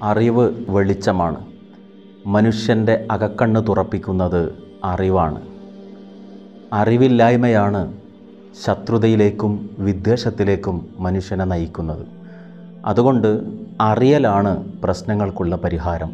അറിവ് വെളിച്ചമാണ് മനുഷ്യൻ്റെ അകക്കണ്ണ് തുറപ്പിക്കുന്നത് അറിവാണ് അറിവില്ലായ്മയാണ് ശത്രുതയിലേക്കും വിദ്വേഷത്തിലേക്കും മനുഷ്യനെ നയിക്കുന്നത് അതുകൊണ്ട് അറിയലാണ് പ്രശ്നങ്ങൾക്കുള്ള പരിഹാരം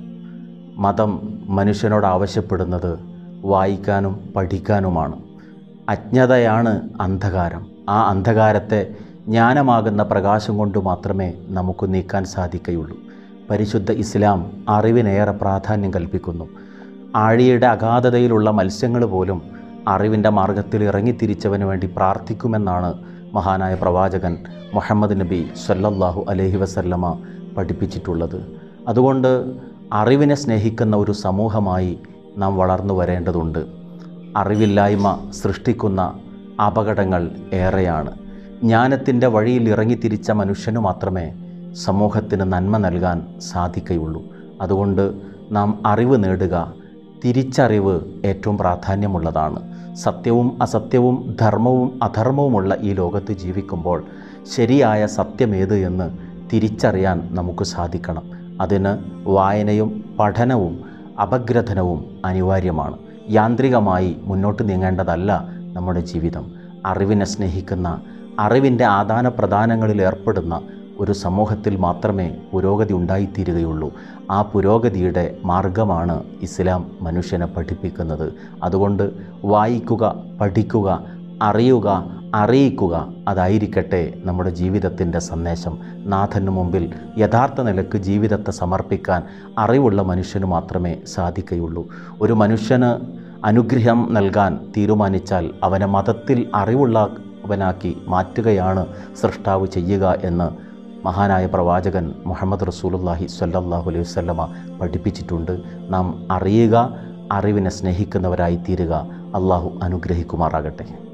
മതം മനുഷ്യനോട് ആവശ്യപ്പെടുന്നത് വായിക്കാനും പഠിക്കാനുമാണ് അജ്ഞതയാണ് അന്ധകാരം ആ അന്ധകാരത്തെ ജ്ഞാനമാകുന്ന പ്രകാശം കൊണ്ട് മാത്രമേ നമുക്ക് നീക്കാൻ സാധിക്കുകയുള്ളൂ പരിശുദ്ധ ഇസ്ലാം അറിവിനേറെ പ്രാധാന്യം കൽപ്പിക്കുന്നു ആഴിയുടെ അഗാധതയിലുള്ള മത്സ്യങ്ങൾ പോലും അറിവിൻ്റെ മാർഗത്തിൽ ഇറങ്ങിത്തിരിച്ചവന് വേണ്ടി പ്രാർത്ഥിക്കുമെന്നാണ് മഹാനായ പ്രവാചകൻ മുഹമ്മദ് നബി സല്ലല്ലാഹു അലൈഹി വസല്ലമ പഠിപ്പിച്ചിട്ടുള്ളത് അതുകൊണ്ട് അറിവിനെ സ്നേഹിക്കുന്ന ഒരു സമൂഹമായി നാം വളർന്നു വരേണ്ടതുണ്ട് അറിവില്ലായ്മ സൃഷ്ടിക്കുന്ന അപകടങ്ങൾ ഏറെയാണ് ജ്ഞാനത്തിൻ്റെ വഴിയിൽ ഇറങ്ങിത്തിരിച്ച മനുഷ്യനു മാത്രമേ സമൂഹത്തിന് നന്മ നൽകാൻ സാധിക്കുകയുള്ളൂ അതുകൊണ്ട് നാം അറിവ് നേടുക തിരിച്ചറിവ് ഏറ്റവും പ്രാധാന്യമുള്ളതാണ് സത്യവും അസത്യവും ധർമ്മവും അധർമ്മവുമുള്ള ഈ ലോകത്ത് ജീവിക്കുമ്പോൾ ശരിയായ സത്യമേത് എന്ന് തിരിച്ചറിയാൻ നമുക്ക് സാധിക്കണം അതിന് വായനയും പഠനവും അപഗ്രഥനവും അനിവാര്യമാണ് യാന്ത്രികമായി മുന്നോട്ട് നീങ്ങേണ്ടതല്ല നമ്മുടെ ജീവിതം അറിവിനെ സ്നേഹിക്കുന്ന അറിവിൻ്റെ ആദാന പ്രദാനങ്ങളിൽ ഏർപ്പെടുന്ന ഒരു സമൂഹത്തിൽ മാത്രമേ പുരോഗതി ഉണ്ടായിത്തീരുകയുള്ളൂ ആ പുരോഗതിയുടെ മാർഗമാണ് ഇസ്ലാം മനുഷ്യനെ പഠിപ്പിക്കുന്നത് അതുകൊണ്ട് വായിക്കുക പഠിക്കുക അറിയുക അറിയിക്കുക അതായിരിക്കട്ടെ നമ്മുടെ ജീവിതത്തിൻ്റെ സന്ദേശം നാഥന് മുമ്പിൽ യഥാർത്ഥ നിലക്ക് ജീവിതത്തെ സമർപ്പിക്കാൻ അറിവുള്ള മനുഷ്യന് മാത്രമേ സാധിക്കുകയുള്ളൂ ഒരു മനുഷ്യന് അനുഗ്രഹം നൽകാൻ തീരുമാനിച്ചാൽ അവനെ മതത്തിൽ അറിവുള്ളവനാക്കി മാറ്റുകയാണ് സൃഷ്ടാവ് ചെയ്യുക എന്ന് മഹാനായ പ്രവാചകൻ മുഹമ്മദ് റസൂലുള്ളാഹി സ്വല്ലല്ലാഹു അലൈഹി വസല്ലമ പഠിപ്പിച്ചിട്ടുണ്ട് നാം അറിയുക അറിവിനെ സ്നേഹിക്കുന്നവരായി തീരുക അള്ളാഹു അനുഗ്രഹിക്കുമാറാകട്ടെ